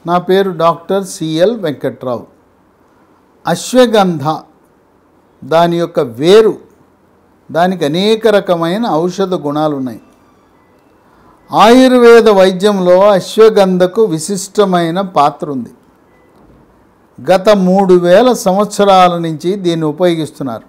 నా పేరు doctor CL Venkatrao ashwagandha దాని యొక్క వేరు దానికి అనేక రకమైన ఔషధ గుణాలు ఉన్నాయి ఆయుర్వేద వైద్యంలో అశ్వగంధకు విశిష్టమైన పాత్ర ఉంది గత మూడు వేల సంవత్సరాల నుంచి దీన్ని ఉపయోగిస్తున్నారు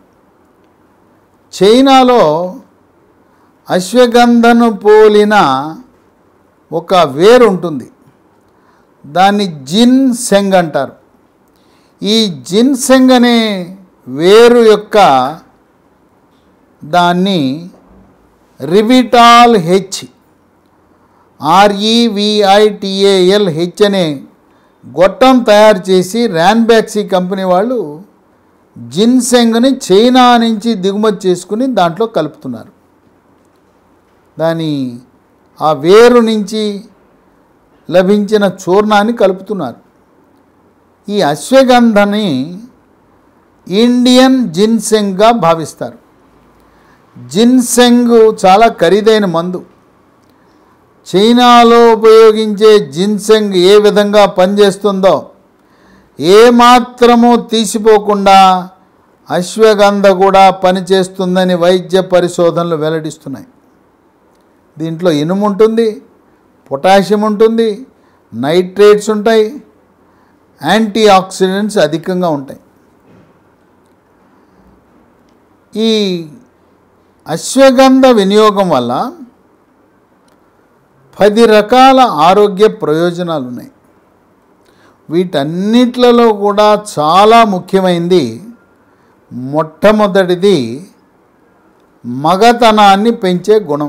చైనాలో అశ్వగంధను పోలిన ఒక వేరు ఉంటుంది దాన్ని జిన్ సెంగ్ అంటారు ఈ జిన్ సెంగ్ అనే వేరు యొక్క దాన్ని రివిటాల్ హెచ్ ఆర్ఈవిఐటిఏఎల్ హెచ్ అనే గొట్టం తయారు చేసి ర్యాన్బ్యాక్సీ కంపెనీ వాళ్ళు జిన్సెంగ్ని చైనా నుంచి దిగుమతి చేసుకుని దాంట్లో కలుపుతున్నారు దాని ఆ వేరు నుంచి లభించిన చూర్ణాన్ని కలుపుతున్నారు ఈ అశ్వగంధని ఇండియన్ జిన్సెంగ్గా భావిస్తారు జిన్సెంగ్ చాలా ఖరీదైన మందు చైనాలో ఉపయోగించే జిన్సెంగ్ ఏ విధంగా పనిచేస్తుందో ఏమాత్రము తీసిపోకుండా అశ్వగంధ కూడా పనిచేస్తుందని వైద్య పరిశోధనలు వెల్లడిస్తున్నాయి దీంట్లో ఇనుము ఉంటుంది పొటాషియం ఉంటుంది నైట్రేట్స్ ఉంటాయి యాంటీ ఆక్సిడెంట్స్ అధికంగా ఉంటాయి ఈ అశ్వగంధ వినియోగం వల్ల పది రకాల ఆరోగ్య ప్రయోజనాలు ఉన్నాయి వీటన్నిట్లలో కూడా చాలా ముఖ్యమైనది మొట్టమొదటిది మగతనాన్ని పెంచే గుణం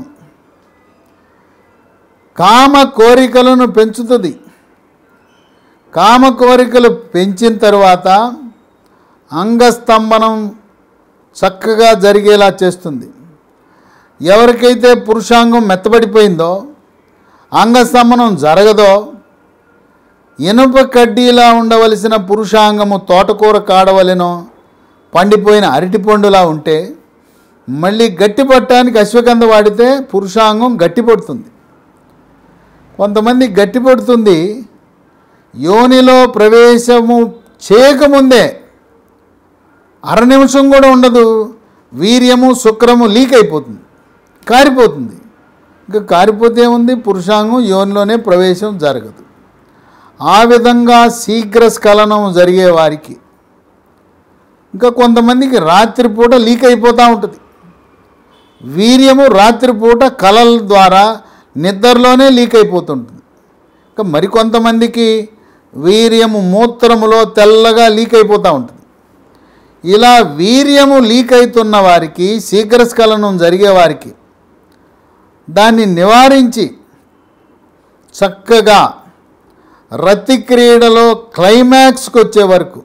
కామ కోరికలను పెంచుతుంది కామ కోరికలు పెంచిన తర్వాత అంగస్తంభనం చక్కగా జరిగేలా చేస్తుంది ఎవరికైతే పురుషాంగం మెత్తబడిపోయిందో అంగస్తంభనం జరగదో ఇనుప కడ్డీలా ఉండవలసిన పురుషాంగము తోటకూర కాడవలెనో పండిపోయిన అరటిపండులా ఉంటే మళ్ళీ గట్టిపట్టడానికి అశ్వగంధ వాడితే పురుషాంగం గట్టిపడుతుంది కొంతమంది గట్టిపడుతుంది యోనిలో ప్రవేశము చేయకముందే అర నిమిషం కూడా ఉండదు వీర్యము శుక్రము లీక్ అయిపోతుంది కారిపోతుంది ఇంకా కారిపోతే ఉంది పురుషాంగం యోనిలోనే ప్రవేశం జరగదు ఆ విధంగా శీఘ్ర స్ఖలనం జరిగే వారికి ఇంకా కొంతమందికి రాత్రిపూట లీక్ అయిపోతూ ఉంటుంది వీర్యము రాత్రిపూట కలల ద్వారా నిద్రలోనే లీక్ అయిపోతుంటుంది ఇంకా మరికొంతమందికి వీర్యము మూత్రములో తెల్లగా లీక్ అయిపోతూ ఉంటుంది ఇలా వీర్యము లీక్ అవుతున్న వారికి శీఘ్రస్ఖలనం జరిగే వారికి దాన్ని నివారించి చక్కగా రతి క్రీడలో క్లైమాక్స్కి వచ్చే వరకు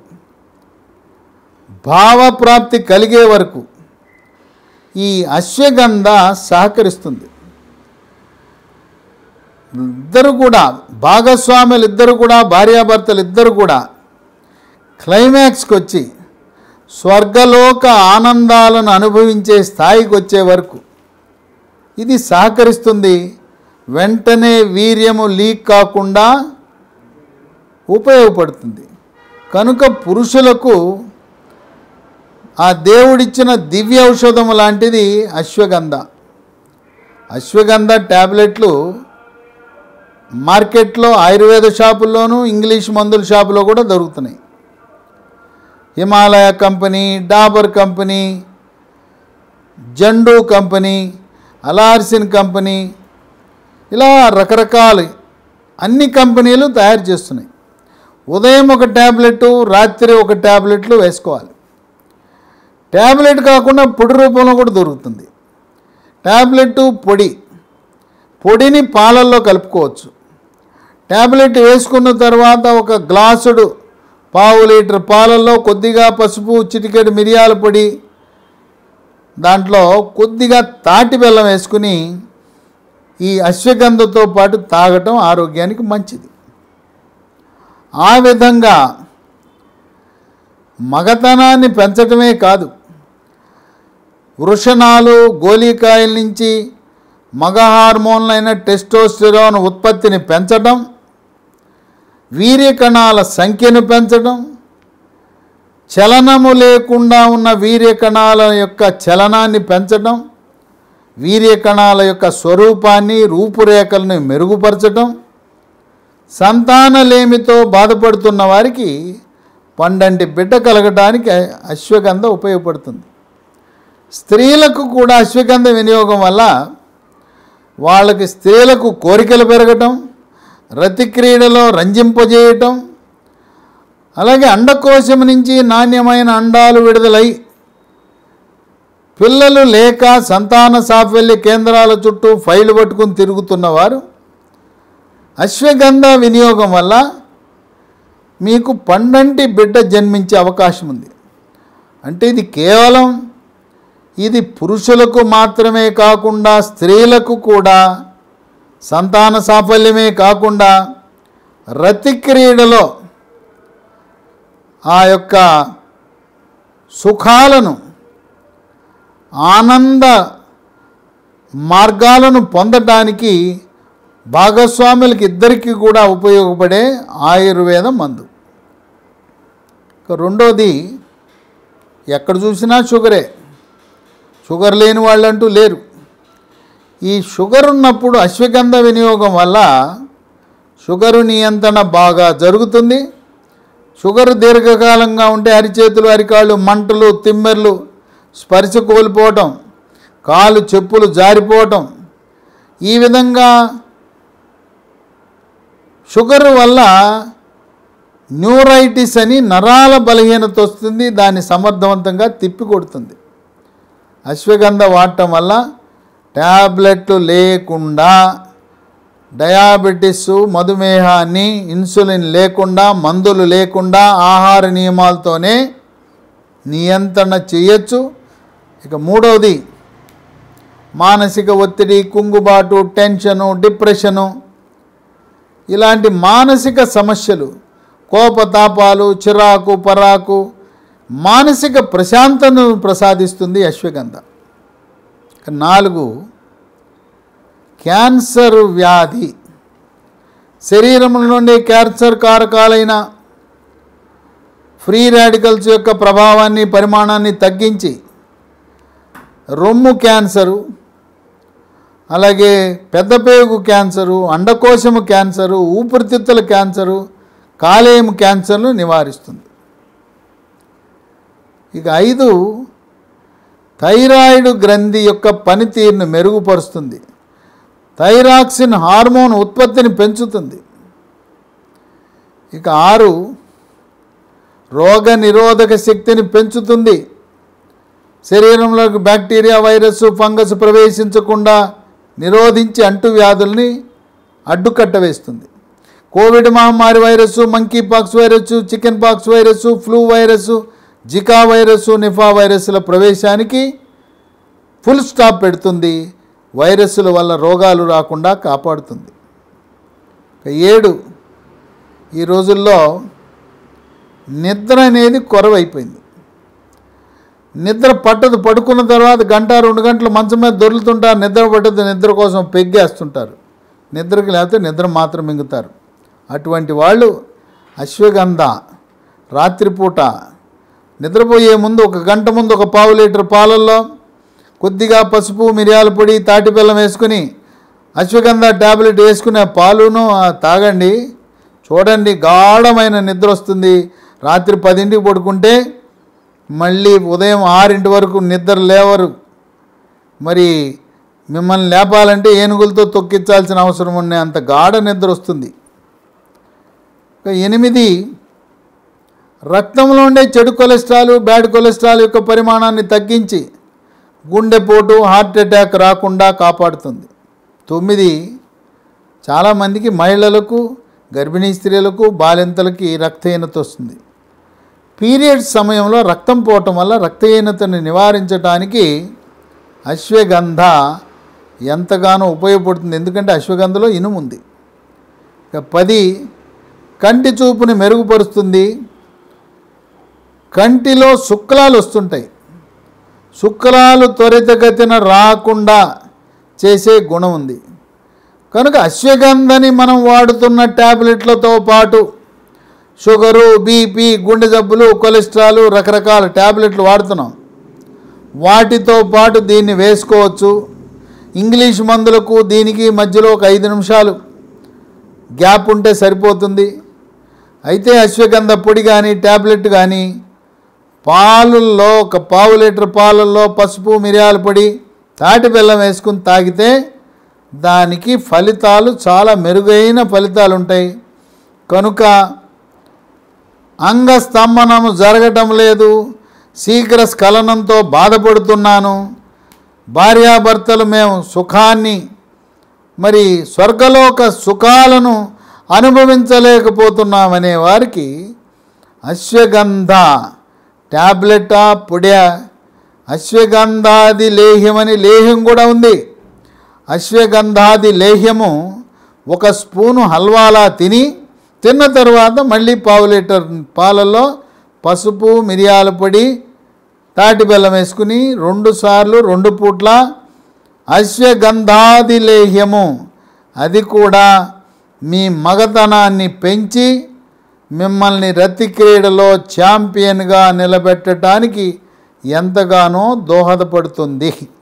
భావప్రాప్తి కలిగే వరకు ఈ అశ్వగంధ సహకరిస్తుంది ఇద్దరు కూడా భాగస్వాములు ఇద్దరు కూడా భార్యాభర్తలు ఇద్దరు కూడా క్లైమాక్స్కి వచ్చి స్వర్గలోక ఆనందాలను అనుభవించే స్థాయికి వచ్చే వరకు ఇది సహకరిస్తుంది వెంటనే వీర్యము లీక్ కాకుండా ఉపయోగపడుతుంది కనుక పురుషులకు ఆ దేవుడిచ్చిన దివ్య ఔషధము లాంటిది అశ్వగంధ అశ్వగంధ ట్యాబ్లెట్లు మార్కెట్లో ఆయుర్వేద షాపుల్లోనూ ఇంగ్లీష్ మందుల షాపులో కూడా దొరుకుతున్నాయి Himalaya company Dabur company Zandu company Alarsin company ఇలా రకరకాల అన్ని కంపెనీలు తయారు చేస్తున్నాయి ఉదయం ఒక ట్యాబ్లెట్ రాత్రి ఒక ట్యాబ్లెట్లు వేసుకోవాలి ట్యాబ్లెట్ కాకుండా పొడి రూపంలో కూడా దొరుకుతుంది ట్యాబ్లెట్ పొడి పొడిని పాలల్లో కలుపుకోవచ్చు ట్యాబ్లెట్ వేసుకున్న తర్వాత ఒక గ్లాసుడు పావు లీటర్ పాలల్లో కొద్దిగా పసుపు చిటికెడు మిరియాల పొడి దాంట్లో కొద్దిగా తాటి బెల్లం వేసుకుని ఈ అశ్వగంధతో పాటు తాగటం ఆరోగ్యానికి మంచిది ఆ విధంగా మగతనాన్ని పెంచటమే కాదు వృషణాలు గోలీకాయల నుంచి మగ హార్మోన్లైన టెస్టోస్టెరాన్ ఉత్పత్తిని పెంచడం వీర్యకణాల సంఖ్యను పెంచడం చలనము లేకుండా ఉన్న వీర్యకణాల యొక్క చలనాన్ని పెంచడం వీర్యకణాల యొక్క స్వరూపాన్ని రూపురేఖలను మెరుగుపరచడం సంతానలేమితో బాధపడుతున్న వారికి పండంటి బిడ్డ కలగడానికి అశ్వగంధ ఉపయోగపడుతుంది స్త్రీలకు కూడా అశ్వగంధ వినియోగం వల్ల వాళ్ళకి స్త్రీలకు కోరికలు పెరగటం రతి క్రీడలో రంజింపజేయటం అలాగే అండకోశం నుంచి నాణ్యమైన అండాలు విడుదలై పిల్లలు లేక సంతాన సాఫల్య కేంద్రాల చుట్టూ ఫైలు పట్టుకుని తిరుగుతున్నవారు అశ్వగంధ వినియోగం వల్ల మీకు పండంటి బిడ్డ జన్మించే అవకాశం ఉంది అంటే ఇది కేవలం ఇది పురుషులకు మాత్రమే కాకుండా స్త్రీలకు కూడా సంతాన సాఫల్యమే కాకుండా రతి క్రీడలో ఆ యొక్క సుఖాలను ఆనంద మార్గాలను పొందటానికి భాగస్వాములకి ఇద్దరికీ కూడా ఉపయోగపడే ఆయుర్వేద మందు ఇక రెండోది ఎక్కడ చూసినా షుగరే షుగర్ లేని వాళ్ళంటూ లేరు ఈ షుగర్ ఉన్నప్పుడు అశ్వగంధ వినియోగం వల్ల షుగరు నియంత్రణ బాగా జరుగుతుంది షుగర్ దీర్ఘకాలంగా ఉంటే అరిచేతులు అరికాళ్ళు మంటలు తిమ్మెర్లు స్పర్శ కోల్పోవటం కాలు చెప్పులు జారిపోవటం ఈ విధంగా షుగర్ వల్ల న్యూరైటిస్ అని నరాల బలహీనత వస్తుంది దాన్ని సమర్థవంతంగా తిప్పి కొడుతుంది అశ్వగంధ వాడటం వల్ల ట్యాబ్లెట్లు లేకుండా డయాబెటిస్ మధుమేహాన్ని ఇన్సులిన్ లేకుండా మందులు లేకుండా ఆహార నియమాలతోనే నియంత్రణ చేయొచ్చు ఇక మూడవది మానసిక ఒత్తిడి కుంగుబాటు టెన్షను డిప్రెషను ఇలాంటి మానసిక సమస్యలు కోపతాపాలు చిరాకు పరాకు మానసిక ప్రశాంతను ప్రసాదిస్తుంది అశ్వగంధ ఇక నాలుగు క్యాన్సర్ వ్యాధి శరీరంలో నుండి క్యాన్సర్ కారకాలైన ఫ్రీ రాడికల్స్ యొక్క ప్రభావాన్ని పరిమాణాన్ని తగ్గించి రొమ్ము క్యాన్సరు అలాగే పెద్దపేగు క్యాన్సరు అండకోశము క్యాన్సరు ఊపిరితిత్తుల క్యాన్సరు కాలేయం క్యాన్సర్ను నివారిస్తుంది ఇక ఐదు థైరాయిడ్ గ్రంథి యొక్క పనితీరును మెరుగుపరుస్తుంది థైరాక్సిన్ హార్మోన్ ఉత్పత్తిని పెంచుతుంది ఇక ఆరు రోగ నిరోధక శక్తిని పెంచుతుంది శరీరంలోకి బ్యాక్టీరియా వైరస్ ఫంగస్ ప్రవేశించకుండా నిరోధించి అంటువ్యాధుల్ని అడ్డుకట్ట వేస్తుంది కోవిడ్ మహమ్మారి virus monkeypox virus chickenpox virus flu virus Zika virus Nipah వైరస్ల ప్రవేశానికి ఫుల్ స్టాప్ పెడుతుంది వైరస్ల వల్ల రోగాలు రాకుండా కాపాడుతుంది ఇక ఏడు ఈ రోజుల్లో నిద్ర అనేది కొరవైపోయింది నిద్ర పట్టదు పడుకున్న తర్వాత గంట రెండు గంటలు మంచం మీద దొరులుతుంటారు నిద్ర పట్టదు నిద్ర కోసం పెగ్గేస్తుంటారు నిద్రకి లేకపోతే నిద్ర మాత్రం మింగుతారు అటువంటి వాళ్ళు అశ్వగంధ రాత్రిపూట నిద్రపోయే ముందు ఒక గంట ముందు ఒక పావు లీటర్ పాలల్లో కొద్దిగా పసుపు మిరియాల పొడి తాటి బెల్లం వేసుకుని అశ్వగంధ ట్యాబ్లెట్ వేసుకునే పాలును ఆ, తాగండి చూడండి గాఢమైన నిద్ర వస్తుంది రాత్రి పదింటికి పడుకుంటే మళ్ళీ ఉదయం ఆరింటి వరకు నిద్ర లేవరు మరి మిమ్మల్ని లేపాలంటే ఏనుగులతో తొక్కించాల్సిన అవసరం ఉండే అంత గాఢ నిద్ర వస్తుంది ఇక ఎనిమిది రక్తంలో ఉండే చెడు కొలెస్ట్రాల్ బ్యాడ్ కొలెస్ట్రాల్ యొక్క పరిమాణాన్ని తగ్గించి గుండెపోటు హార్ట్ అటాక్ రాకుండా కాపాడుతుంది తొమ్మిది చాలామందికి మహిళలకు గర్భిణీ స్త్రీలకు బాలింతలకి రక్తహీనత వస్తుంది పీరియడ్స్ సమయంలో రక్తం పోవటం వల్ల రక్తహీనతను నివారించడానికి అశ్వగంధ ఎంతగానో ఉపయోగపడుతుంది ఎందుకంటే అశ్వగంధలో ఇనుము ఉంది ఇక పది కంటి చూపుని మెరుగుపరుస్తుంది కంటిలో శుక్లాలు వస్తుంటాయి శుక్లాలు త్వరితగతిన రాకుండా చేసే గుణం ఉంది కనుక అశ్వగంధని మనం వాడుతున్న ట్యాబ్లెట్లతో పాటు షుగరు బీపీ గుండె జబ్బులు కొలెస్ట్రాల్ రకరకాల ట్యాబ్లెట్లు వాడుతున్నాం వాటితో పాటు దీన్ని వేసుకోవచ్చు ఇంగ్లీష్ మందులకు దీనికి మధ్యలో ఒక ఐదు నిమిషాలు గ్యాప్ ఉంటే సరిపోతుంది అయితే అశ్వగంధ పొడి కానీ ట్యాబ్లెట్ కానీ పాలుల్లో ఒక పావు లీటర్ పాలల్లో పసుపు మిరియాల పొడి తాటి బెల్లం వేసుకుని తాగితే దానికి ఫలితాలు చాలా మెరుగైన ఫలితాలు ఉంటాయి కనుక అంగస్తంభనము జరగటం లేదు శీఘ్ర స్ఖలనంతో బాధపడుతున్నాను భార్యాభర్తలు మేము సుఖాన్ని మరి స్వర్గలోక సుఖాలను అనుభవించలేకపోతున్నామనే వారికి అశ్వగంధ ట్యాబ్లెటా పొడా అశ్వగంధాది లేహ్యమని లేహ్యం కూడా ఉంది అశ్వగంధాది లేహ్యము ఒక స్పూను హల్వాలా తిని తిన్న తర్వాత మళ్ళీ పావు లీటర్ పాలల్లో పసుపు మిరియాల పొడి తాటి బెల్లం వేసుకుని రెండు సార్లు రెండు పూట్ల అశ్వగంధాది లేహ్యము అది కూడా మీ మగతనాన్ని పెంచి మిమ్మల్ని రతి క్రీడలో ఛాంపియన్గా నిలబెట్టడానికి ఎంతగానో దోహదపడుతుంది